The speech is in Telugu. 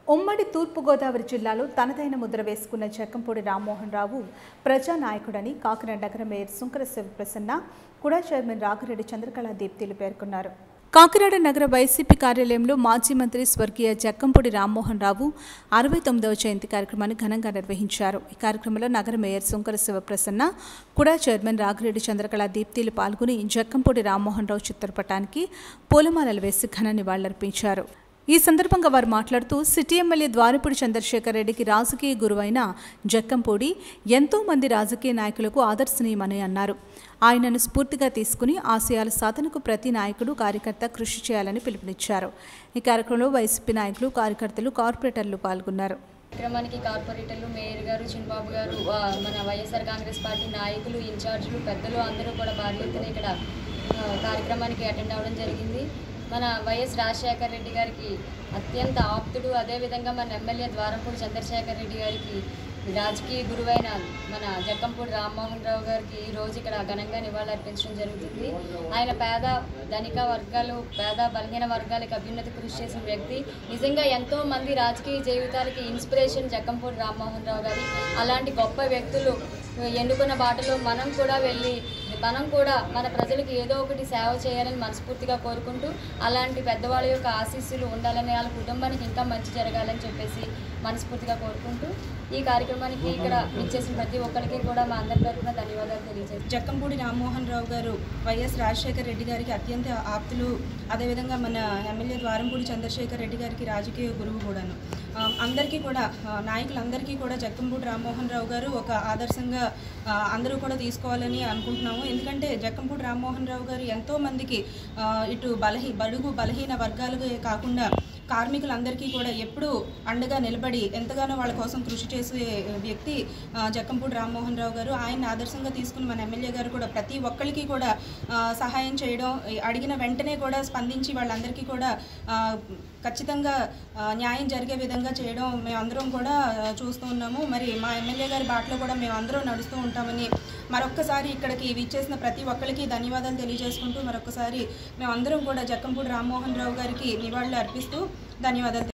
ఉమ్మడి తూర్పుగోదావరి జిల్లాలో తనదైన ముద్ర వేసుకున్న జక్కంపూడి రామ్మోహన్ రావు ప్రజానాయకుడని కాకినాడ నగర మేయర్ సుంకర శివప్రసన్న కూడా చైర్మన్ రాఘరెడ్డి చంద్రకళా దీప్తిలు పేర్కొన్నారు కాకినాడ నగర వైసీపీ కార్యాలయంలో మాజీ మంత్రి స్వర్గీయ జక్కంపూడి రామ్మోహన్ రావు అరవై తొమ్మిదవ జయంతి కార్యక్రమాన్ని ఘనంగా నిర్వహించారు ఈ కార్యక్రమంలో నగర మేయర్ సుంకర శివప్రసన్న కూడా చైర్మన్ రాఘరెడ్డి చంద్రకళ దీప్తిలు పాల్గొని జక్కంపూడి రామ్మోహన్ రావు చిత్రపటానికి పూలమాలలు వేసి ఘన నివాళులర్పించారు ఈ సందర్భంగా వారు మాట్లాడుతూ సిటీ ఎమ్మెల్యే ద్వారపూడి చంద్రశేఖర్ రెడ్డికి రాజకీయ గురువైన జక్కంపూడి ఎంతో మంది రాజకీయ నాయకులకు ఆదర్శనీయమని అన్నారు ఆయనను స్ఫూర్తిగా తీసుకుని ఆశయాల సాధనకు ప్రతి నాయకుడు కార్యకర్త కృషి చేయాలని పిలుపునిచ్చారు ఈ కార్యక్రమంలో వైసీపీ నాయకులు కార్యకర్తలు కార్పొరేటర్లు పాల్గొన్నారు కార్యక్రమానికి కార్పొరేటర్లు మేయర్ గారు చిన్నబాబు గారు ఆ, మన వైఎస్ఆర్ కాంగ్రెస్ పార్టీ నాయకులు ఇన్ఛార్జీలు పెద్దలు అందరూ కూడా భారీ ఎత్తున ఇక్కడ ఆ, కార్యక్రమానికి అటెండ్ అవ్వడం జరిగింది మన వైఎస్ రాజశేఖర్ రెడ్డి గారికి అత్యంత ఆప్తుడు అదేవిధంగా మన ఎమ్మెల్యే ద్వారంపూడి చంద్రశేఖర్ రెడ్డి గారికి రాజకీయ గురువైన మన జక్కంపూడి రామ్మోహన్ రావు గారికి ఈ రోజు ఇక్కడ ఘనంగా నివాళులర్పించడం జరుగుతుంది ఆయన పేద ధనిక వర్గాలు పేద బలహీన వర్గాలకు అభ్యున్నతి కృషి చేసిన వ్యక్తి నిజంగా ఎంతో మంది రాజకీయ జీవితాలకి ఇన్స్పిరేషన్ జక్కంపూడి రామ్మోహన్ రావు గారి అలాంటి గొప్ప వ్యక్తులు ఎన్నుకున్న బాటలో మనం కూడా వెళ్ళి మనం కూడా మన ప్రజలకు ఏదో ఒకటి సేవ చేయాలని మనస్ఫూర్తిగా కోరుకుంటూ అలాంటి పెద్దవాళ్ళ యొక్క ఆశీస్సులు ఉండాలని వాళ్ళ కుటుంబానికి ఇంకా మంచి జరగాలని చెప్పేసి మనస్ఫూర్తిగా కోరుకుంటూ ఈ కార్యక్రమానికి ఇక్కడ ఇచ్చేసిన ప్రతి ఒక్కరికి కూడా మా అందరి తరఫున ధన్యవాదాలు తెలియజేస్తాను జక్కంపూడి రామ్మోహన్ రావు గారు వైఎస్ రాజశేఖర రెడ్డి గారికి అత్యంత ఆప్తులు అదేవిధంగా మన ఎమ్మెల్యే ద్వారంపూడి చంద్రశేఖర్ రెడ్డి గారికి రాజకీయ గురువు కూడాను ఆ, అందరికీ కూడా ఆ, నాయకులందరికీ కూడా జక్కంపూడి రామ్మోహన్ రావు గారు ఒక ఆదర్శంగా ఆ, అందరూ కూడా తీసుకోవాలని అనుకుంటున్నాము ఎందుకంటే జక్కంపూడి రామ్మోహన్ రావు గారు ఎంతో మందికి ఆ, ఇటు బలహీ బడుగు బలహీన వర్గాలుగా కాకుండా కార్మికులందరికీ కూడా ఎప్పుడూ అండగా నిలబడి ఎంతగానో వాళ్ళ కోసం కృషి చేసే వ్యక్తి ఆ, జక్కంపూడి రామ్మోహన్ రావు గారు ఆయన ఆదర్శంగా తీసుకుని మన ఎమ్మెల్యే గారు కూడా ప్రతి ఒక్కరికి కూడా ఆ, సహాయం చేయడం అడిగిన వెంటనే కూడా స్పందించి వాళ్ళందరికీ కూడా ఆ, ఖచ్చితంగా ఆ, న్యాయం జరిగే విధంగా చేయడం మేమందరం కూడా ఆ, చూస్తూ ఉన్నాము మరి మా ఎమ్మెల్యే గారి బాటలో కూడా మేమందరం నడుస్తూ ఉంటామని మరొక్కసారి ఇక్కడికి విచ్చేసిన ప్రతి ఒక్కరికి ధన్యవాదాలు తెలియజేసుకుంటూ మరొకసారి మేమందరం కూడా జక్కంపూడి రామ్మోహన్ రావు గారికి నివాళులు అర్పిస్తూ ధన్యవాదాలు